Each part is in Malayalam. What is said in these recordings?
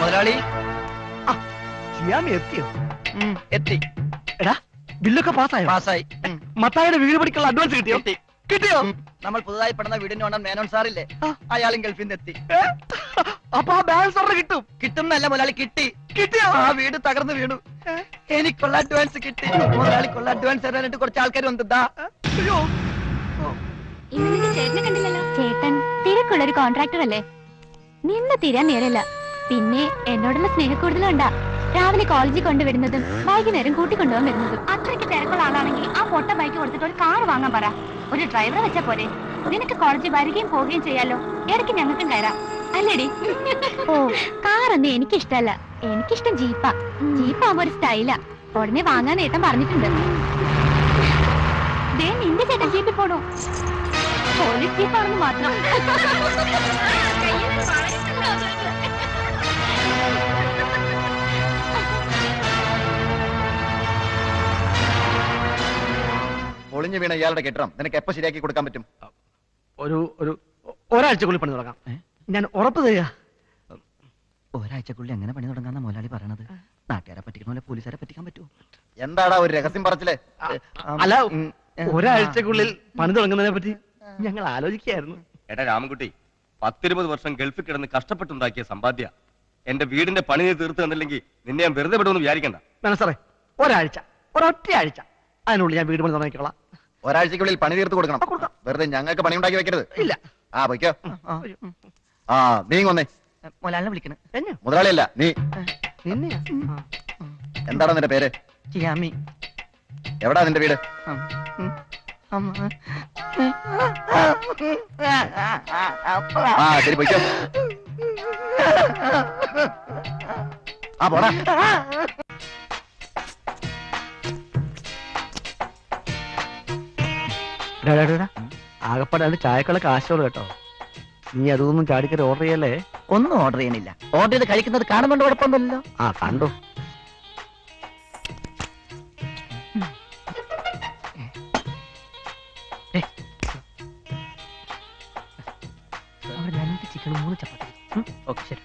മുതലാളി ഷിയാമി എത്തിയോ ഉം, എത്തി എടാ ബില്ലൊക്കെ പാസ്സായോ പാസ്സായി ഉം, മത്തായുടെ വീട് പണിക്കുള്ള അഡ്വാൻസ് കിട്ടിയോ കിട്ടി. കിട്ടിയോ ഉം. നമ്മൾ പുതുതായി പണിത വീടിന് ഓണം മേനോൻ സാറില്ലേ ആ. അയാളും ഗൾഫിൽ നിന്ന് എത്തി ഏ? അപ്പൊ ആ ബാലൻസ് ഓർഡർ കിട്ടും കിട്ടുന്നല്ല മുതലാളി കിട്ടി കിട്ടിയോ ആ വീട് തകർന്നു വീണു എനിക്കുള്ള അഡ്വാൻസ് കിട്ടി മുതലാളിക്കുള്ള അഡ്വാൻസ് തരാനായിട്ട് കുറച്ച് ആൾക്കാർ വന്നതാ അയ്യോ ഇന്ന് ചേട്ടനെ കണ്ടില്ലല്ലോ ചേട്ടൻ തിരക്കുള്ള ഒരു കോൺട്രാക്ടർ അല്ലേ നിന്ന് തീരാൻ നേരല്ല പിന്നെ എന്നോടുള്ള സ്നേഹക്കൂടുതലുണ്ടാ രാവിലെ കോളേജിൽ കൊണ്ടുവരുന്നതും വൈകുന്നേരം കൂട്ടിക്കൊണ്ടുപോകാൻ വരുന്നതും അത്രയ്ക്ക് തിരക്കുള്ള ആളാണെങ്കിൽ ആ പൊട്ട ബൈക്ക് കൊടുത്തിട്ട് ഒരു കാർ വാങ്ങാൻ പറ ഒരു ഡ്രൈവറെ വെച്ചാ പോരെ നിനക്ക് കോളേജിൽ വരികയും പോവുകയും ചെയ്യാലോ ഇടയ്ക്ക് ഞങ്ങൾക്കും കയറാം അല്ലേടി ഓ കാറൊന്നും എനിക്കിഷ്ടല്ല എനിക്കിഷ്ടം ജീപ്പാ ജീപ്പാകുമ്പോ ഒരു സ്റ്റൈലാ ഉടനെ വാങ്ങാൻ ഏട്ടൻ പറഞ്ഞിട്ടുണ്ട് ദേ നിന്റെ ചേട്ടൻ ജീപ്പിൽ പോണോ പോലീസ് ജീപ്പാണെന്ന് മാത്രം പൊളിഞ്ഞു വീണ ഇയാളുടെ കെട്ടിടം നിനക്ക് എപ്പോ ശരിയാക്കി കൊടുക്കാൻ പറ്റും ഒരു ഒരു ഒരാഴ്ചക്കുള്ളിൽ പണി തുടങ്ങാം ഞാൻ ഉറപ്പ് തരിക ഒരാഴ്ചക്കുള്ളിൽ എങ്ങനെ പണി തുടങ്ങാന്ന മുതലാളി പറയണത് നാട്ടുകാരെ പറ്റിക്കണ പോലെ പോലീസുകാരെ പറ്റിക്കാൻ പറ്റുമോ എന്താടാ ഒരു രഹസ്യം പറച്ചില്ലേ അല്ല ഉം. ഒരാഴ്ചക്കുള്ളിൽ പണി തുടങ്ങുന്നതിനെ പറ്റി ഞങ്ങൾ ആലോചിക്കായിരുന്നു എടാ രാമൻകുട്ടി പത്തിരുപത് വർഷം ഗൾഫിൽ കിടന്ന് കഷ്ടപ്പെട്ടുണ്ടാക്കിയ സമ്പാദ്യ എന്റെ വീടിന്റെ പണി നീ തീർത്ത് തന്നില്ലെങ്കിൽ നിന്നെ ഞാൻ വെറുതെ വിടുമെന്ന് വിചാരിക്കണ്ട വേണം സാറേ ഒരാഴ്ച ഒരൊറ്റ ആഴ്ച അതിനുള്ളിൽ ഞാൻ വീട് പണി തുടങ്ങിക്കോളാം ഒരാഴ്ചക്കുള്ളിൽ പണി തീർത്ത് കൊടുക്കണം ആ, കൊടുക്കാം. വെറുതെ ഞങ്ങൾക്ക് പണി ഉണ്ടാക്കി വെക്കരുത് ഇല്ല ആ പൊയ്ക്കോ ആ നീ വന്നേ മുതലാളിനെ വിളിക്കണ എന്നെ മുതലാളിയല്ല നീ നിന്നെയാ എന്താണ് നിന്റെ പേര് ചിയാമി എവിടാ നിന്റെ വീട് ആ ശരി പൊയ്ക്കോ ആ പോടാ ആകപ്പാടാണ് ചായക്കുള്ള കാശോളൂ കേട്ടോ നീ അതൊന്നും ചാടിക്കറി ഓർഡർ ചെയ്യല്ലേ ഒന്നും ഓർഡർ ചെയ്യണില്ല ഓർഡർ ചെയ്ത് കഴിക്കുന്നത് കാണുന്നുണ്ട് കുഴപ്പമൊന്നുമില്ലല്ലോ ആ കണ്ടോ രണ്ട് ചിക്കൻ മൂന്ന് ചപ്പാത്തി ഓക്കെ ശരി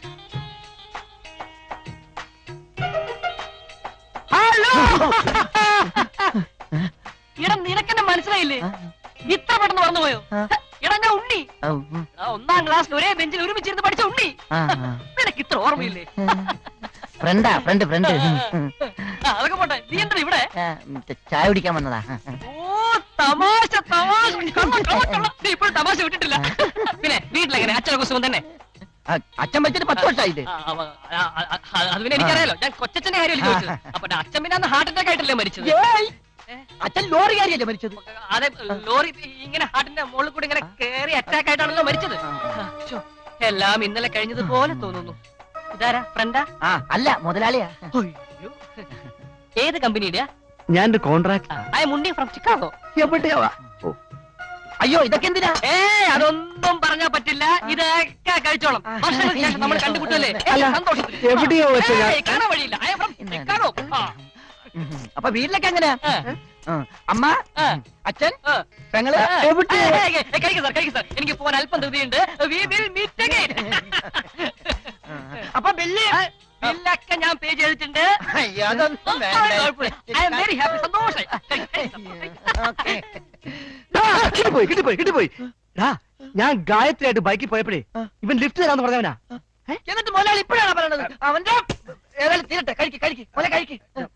എടാ നിനക്കെന്നെ മനസ്സിലായില്ലേ ഇത്ര പെട്ടെന്ന് മറന്നു പോയോ ആ. എടാ ഞാൻ ഉണ്ണി ആ, ആ, ഒന്നാം ക്ലാസ്സിൽ ഒരേ ബെഞ്ചിൽ ഒരുമിച്ചിരുന്ന് പഠിച്ച ഉണ്ണി ആ, നിനക്ക് ഇത്ര ഓർമ്മയില്ലേ ഫ്രണ്ടാ ഫ്രണ്ട് ഫ്രണ്ട് ആ, അതൊക്കെ പോട്ടെ നീ എന്താ ഇവിടെ ചായ കുടിക്കാൻ വന്നതാ ഓ തമാശ തമാശ കള്ള, കള്ള, കള്ള. നീ ഇപ്പോഴും തമാശ വിട്ടിട്ടില്ല പിന്നെ വീട്ടിലെങ്ങനെ അച്ഛനെ കുസുമം തന്നെ ആ, അച്ഛൻ വെച്ചിട്ട് പത്ത് വർഷമായില്ലേ ആ, അവ- ആ, ആ, ആ, അത് പിന്നെ എനിക്കറിയാലോ ഞാൻ കൊച്ചച്ഛന്റെ കാര്യമല്ലേ ചോദിച്ചത് അപ്പൊ അച്ഛൻ പിന്നെ അന്ന് ഹാർട്ട് അറ്റാക്ക് ആയിട്ടല്ലേ മരിച്ചത് ഏയ്! അച്ഛൻ ലോറി കാര്യല്ലേ മരിച്ചത് അതെ ലോറി ഇങ്ങനെ ഹാർട്ടിന്റെ മുകളിൽ കൂടി ഇങ്ങനെ കേറി അറ്റാക്ക് ആയിട്ടാണല്ലോ മരിച്ചത് ശ്ശോ, എല്ലാം ഇന്നലെ കഴിഞ്ഞതുപോലെ തോന്നുന്നു ഇതാരാ ഫ്രണ്ടാ ആ അല്ല മുതലാളിയാ അയ്യോ. ഏത് കമ്പനിയുടെ ഞാൻ ഒരു കോൺട്രാക്ട് ഐ മുണ്ടി ഫ്രം ചിക്കാഗോ എവിടെയാവാ അയ്യോ ഇതൊക്കെ എന്തിനാ ഏ അതൊന്നും പറഞ്ഞാ പറ്റില്ല ഇതൊക്കെ കഴിച്ചോളാം വർഷങ്ങൾക്ക് ശേഷം നമ്മൾ കണ്ടുമുട്ടല്ലേ അല്ല, സന്തോഷത്തിൽ എവിടെയോ വെച്ച് ഞാൻ- ഏയ്, കാണാൻ വഴിയില്ല ഐ ഫ്രം ചിക്കാഗോ ആ, അപ്പൊ വീട്ടിലൊക്കെ എങ്ങനെയാ ആ, ആ, അമ്മ ആ, അച്ഛൻ ആ. പെങ്ങള് ഏ, ഏ, ഏ, ഏ, കഴിക്ക് സാർ കഴിക്ക് സാർ എനിക്ക് പോകാൻ അല്പം ധൃതിയുണ്ട് വി വിൽ മീറ്റ് അഗൈൻ അപ്പൊ ബില്ല് ബില്ലൊക്കെ ഞാൻ പേ ചെയ്തിട്ടുണ്ട് അയ്യോ, അതൊന്നും വേണ്ട. ഐ എം വെരി ഹാപ്പി സന്തോഷം കഴിക്ക്, കഴിക്ക്. ഓക്കേ. ദാ, കിട്ടിപ്പോയി കിട്ടിപ്പോയി കിട്ടിപ്പോയി ഡാ, ഞാൻ ഗായത്രിയായിട്ട് ബൈക്കിൽ പോയപ്പോഴേ ഇവൻ ലിഫ്റ്റ് തരാന്ന് പറഞ്ഞവനാ എന്നിട്ട് മുതലാളി ഇപ്പോഴാണ് പറയണത് അവന്റെ ഏതായാലും തീരട്ടെ കഴിക്ക് കഴിക്ക് മുല കഴിക്ക്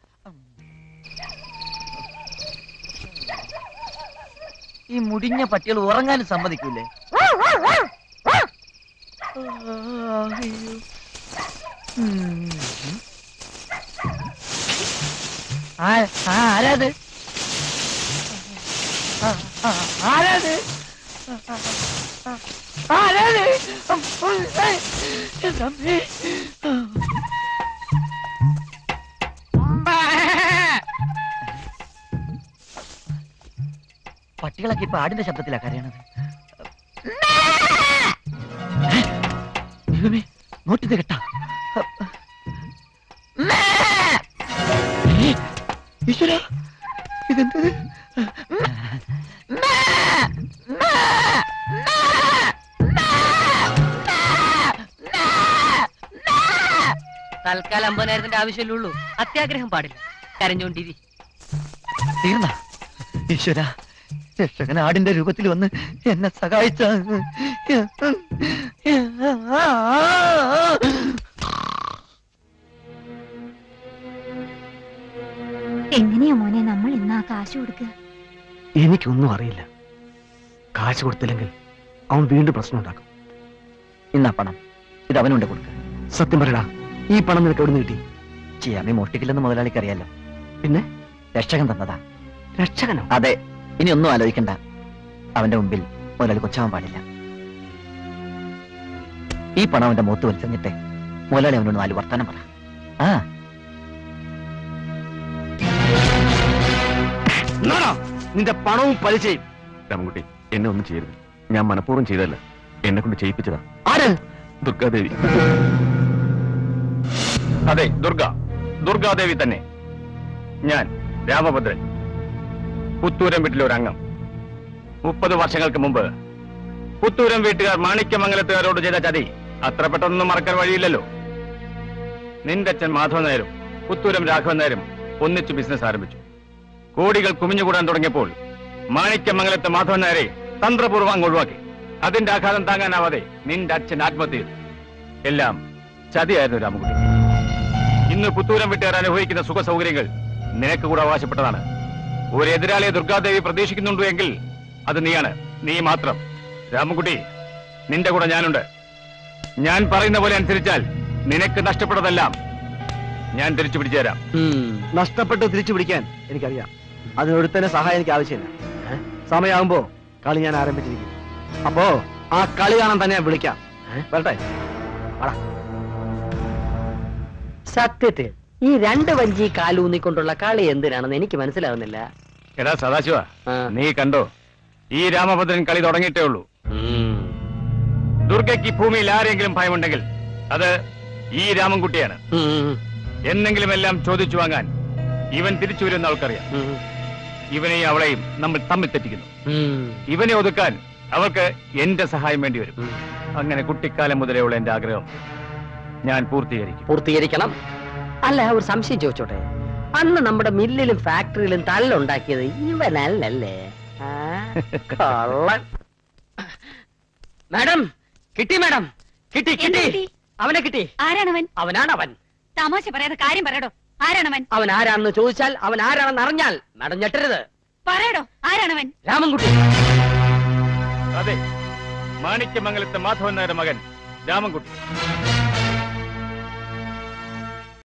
ഈ മുടിഞ്ഞ പട്ടികൾ ഉറങ്ങാനും സമ്മതിക്കൂലേ ആ- ആ, ആരാത് ആ, ആ, ആരാത് ആരാത് തമ്പി പട്ടികളൊക്കെ ഇപ്പൊ ആടിന്റെ ശബ്ദത്തിലാ കരയണത് ദൈവമേ നോട്ടിത് കേട്ടാ ഈശ്വര ഇതെന്തത് തൽക്കാലം അമ്പതിനായിരത്തിന്റെ ആവശ്യമല്ലേ ഉള്ളൂ അത്യാഗ്രഹം പാടില്ല കരഞ്ഞോണ്ടിരി തീർന്ന ഈശ്വര രക്ഷകൻ ആടിന്റെ രൂപത്തിൽ വന്ന് എന്നെ സഹായിച്ച എങ്ങനെയാ മോനെ നമ്മൾ ഇന്ന് ആ കാശ് കൊടുക്കുക എനിക്കൊന്നും അറിയില്ല കാശ് കൊടുത്തില്ലെങ്കിൽ അവൻ വീണ്ടും പ്രശ്നം ഉണ്ടാക്കും ഇന്നാ പണം ഇത് അവനുണ്ട് കൊടുക്ക സത്യം പറയടാ ഈ പണം നിനക്ക് എവിടെ നിന്ന് കിട്ടി ചെയ്യാമി മോഷ്ടിക്കില്ലെന്ന് മുതലാളിക്ക് അറിയാലോ പിന്നെ രക്ഷകൻ തന്നതാ രക്ഷകനോ അതെ ഇനി ഒന്നും ആലോചിക്കണ്ട അവന്റെ മുമ്പിൽ മുതലാളി കൊച്ചാവാൻ പാടില്ല ഈ പണം അവന്റെ മുഖത്ത് വലിച്ചെറിഞ്ഞിട്ട് മുതലാളി അവനോട് നാല് വർത്താനം പറ ആ എന്നാടാ നിന്റെ പണവും പലിശയും രാമൻകുട്ടി എന്നെ ഒന്നും ചെയ്യരുത് ഞാൻ മനഃപൂർവ്വം ചെയ്തല്ല എന്നെ കൊണ്ട് ചെയ്യിപ്പിച്ചതാ ആര് ദുർഗാദേവി അതെ ദുർഗ ദുർഗാദേവി തന്നെ ഞാൻ രാമഭദ്രൻ പുത്തൂരം വീട്ടിലെ ഒരു അംഗം മുപ്പത് വർഷങ്ങൾക്ക് മുമ്പ് പുത്തൂരം വീട്ടുകാർ മാണിക്യമംഗലത്തുകാരോട് ചെയ്ത ചതി അത്ര പെട്ടെന്നൊന്നും മറക്കാൻ വഴിയില്ലല്ലോ നിന്റെ അച്ഛൻ മാധവൻ നായരും പുത്തൂരം രാഘവൻ നായരും ഒന്നിച്ചു ബിസിനസ് ആരംഭിച്ചു കോടികൾ കുമിഞ്ഞുകൂടാൻ തുടങ്ങിയപ്പോൾ മാണിക്യമംഗലത്തെ മാധവൻ നായരെ തന്ത്രപൂർവ്വം അങ്ങ് ഒഴിവാക്കി അതിന്റെ ആഘാതം താങ്ങാനാവാതെ നിന്റെ അച്ഛൻ ആത്മഹത്യ ചെയ്തു എല്ലാം ചതിയായിരുന്നു രാമകുട്ടി ഇന്ന് പുത്തൂരം വിട്ടുകാർ അനുഭവിക്കുന്ന സുഖ സൗകര്യങ്ങൾ നിനക്ക് കൂടെ അവകാശപ്പെട്ടതാണ് ഒരു എതിരാളിയെ ദുർഗാദേവി പ്രതീക്ഷിക്കുന്നുണ്ടോ എങ്കിൽ അത് നീയാണ് നീ മാത്രം രാമൻകുട്ടി നിന്റെ കൂടെ ഞാനുണ്ട് ഞാൻ പറയുന്ന പോലെ അനുസരിച്ചാൽ നിനക്ക് നഷ്ടപ്പെട്ടതെല്ലാം ഞാൻ തിരിച്ചു പിടിച്ചു തരാം നഷ്ടപ്പെട്ട് തിരിച്ചു പിടിക്കാൻ എനിക്കറിയാം അതിനൊരുത്തന്നെ സഹായം എനിക്ക് ആവശ്യമില്ല ഏ? സമയമാകുമ്പോ കളി ഞാൻ ആരംഭിച്ചിരിക്കും അപ്പോ ആ കളി കാണാൻ തന്നെ ഞാൻ വിളിക്കാം ഏ? വരട്ടെ സത്യത്തിൽ ഈ രണ്ട് വഞ്ചി കാലൂന്നിക്കൊണ്ടുള്ള കളി എന്തിനാണെന്ന് എനിക്ക് മനസ്സിലാവുന്നില്ല എടാ സദാശിവ ആ. നീ കണ്ടോ ഈ രാമഭദ്രൻ കളി തുടങ്ങിയിട്ടേ ഉള്ളൂ ദുർഗയ്ക്ക് ഈ ഭൂമിയിൽ ആരെങ്കിലും ഭയമുണ്ടെങ്കിൽ അത് ഈ രാമൻകുട്ടിയാണ് എന്നെങ്കിലും എല്ലാം ചോദിച്ചു വാങ്ങാൻ ഇവൻ തിരിച്ചു വരുന്ന അവൾക്കറിയാം ഇവനെയും അവളെയും നമ്മൾ തമ്മിൽ തെറ്റിക്കുന്നു ഇവനെ ഒതുക്കാൻ അവൾക്ക് എന്റെ സഹായം വേണ്ടി വരും അങ്ങനെ കുട്ടിക്കാലം മുതലേ ഉള്ള എന്റെ ആഗ്രഹം ഞാൻ പൂർത്തീകരിക്കും പൂർത്തീകരിക്കണം അല്ല ഒരു സംശയം ചോദിച്ചോട്ടെ അന്ന് നമ്മുടെ മില്ലിലും ഫാക്ടറിയിലും തള്ളുണ്ടാക്കിയത് ഇവനല്ലല്ലേ ആ, കള്ളൻ മാഡം കിട്ടി മാഡം കിട്ടി കിട്ടി അവനെ കിട്ടി ആരാണവൻ അവനാണ് അവൻ തമാശ പറയാതെ കാര്യം പറയടോ ആരാണവൻ അവൻ ആരാണെന്ന് ചോദിച്ചാൽ അവൻ ആരാണെന്ന് അറിഞ്ഞാൽ മാഡം ഞെട്ടരുത് പറയടോ ആരാണവൻ രാമൻകുട്ടി അതെ മാണിക്യമംഗലത്തെ മാധവൻ നായരുടെ മകൻ രാമൻകുട്ടി